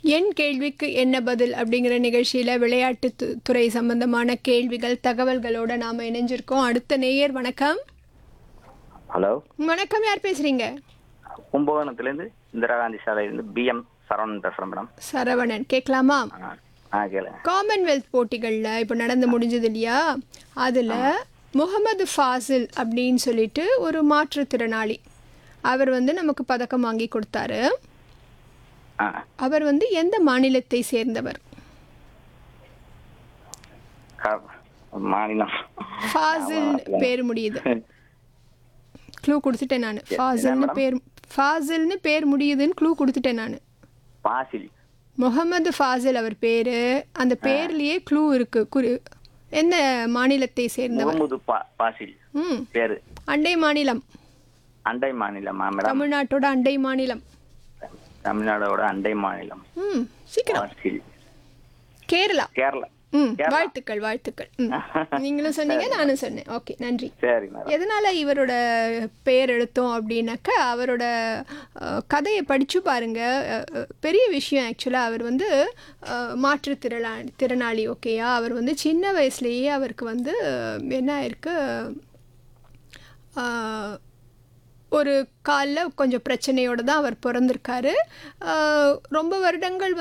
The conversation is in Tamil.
என் கேள்விக்கு என்ன பதில் அப்படிங்கிற நிகழ்ச்சியில் விளையாட்டு து- துறை சம்பந்தமான கேள்விகள் தகவல்களோட நாம் இணைஞ்சிருக்கோம் அடுத்த நேயர் வணக்கம் ஹலோ வணக்கம் யார் பேசுறீங்க கும்பகோணத்துலேருந்து இந்திரா காந்தி சாலையிலேருந்து பிஎம் சரவணன் பேசுகிறேன் மேடம் சரவணன் கேட்கலாமா ஆ ஆ கேளுங்க காமன்வெல்த் போட்டிகளில் இப்போ நடந்து முடிஞ்சது இல்லையா அதில் முகமது ஃபாசில் அப்படின்னு சொல்லிட்டு ஒரு மாற்றுத்திறனாளி அவர் வந்து நமக்கு பதக்கம் வாங்கி கொடுத்தாரு ஆ அவர் வந்து எந்த மாநிலத்தை சேர்ந்தவர் க- மாநிலம் ஃபாசில் பேர் முடியுது க்ளூ கொடுத்துட்டேன் நான் ஃபாசில்னு பேர் ஃபாசில்னு பேர் முடியுதுன்னு க்ளூ கொடுத்துட்டேன் நான் பாசில் முகமது ஃபாசில் அவர் பேர் அந்த பேர்லேயே க்ளூ இருக்கு குறி எந்த மாநிலத்தை சேர்ந்தவர் முகமது பா பாசில் ம் பேரு அண்டை மாநிலம் அண்டை மாநிலமா மேடம் தமிழ்நாட்டோட அண்டை மாநிலம் தமிழ்நாடோட அண்டை மாநிலம் ம் சீக்கிரம் பாசில் கேரளா கேரளா ம் கேரளா. வாழ்த்துக்கள் வாழ்த்துக்கள் ம் நீங்களும் சொன்னீங்க நானும் சொன்னேன் ஓகே நன்றி சரி மேடம் எதனால் இவரோட பெயர் எடுத்தோம் அப்படின்னாக்கா அவரோட அஹ், கதையை படித்து பாருங்கள் பெரிய விஷயம் ஆக்சுவலாக அவர் வந்து அஹ், மாற்றுத்திறனா திறனாளி ஓகேயா அவர் வந்து சின்ன வயசுலேயே அவருக்கு வந்து அஹ், என்ன ஆயிருக்கு அஹ், ஒரு காலில் கொஞ்சம் பிரச்சனையோடு தான் அவர் பிறந்திருக்காரு அஹ், ரொம்ப வருடங்கள்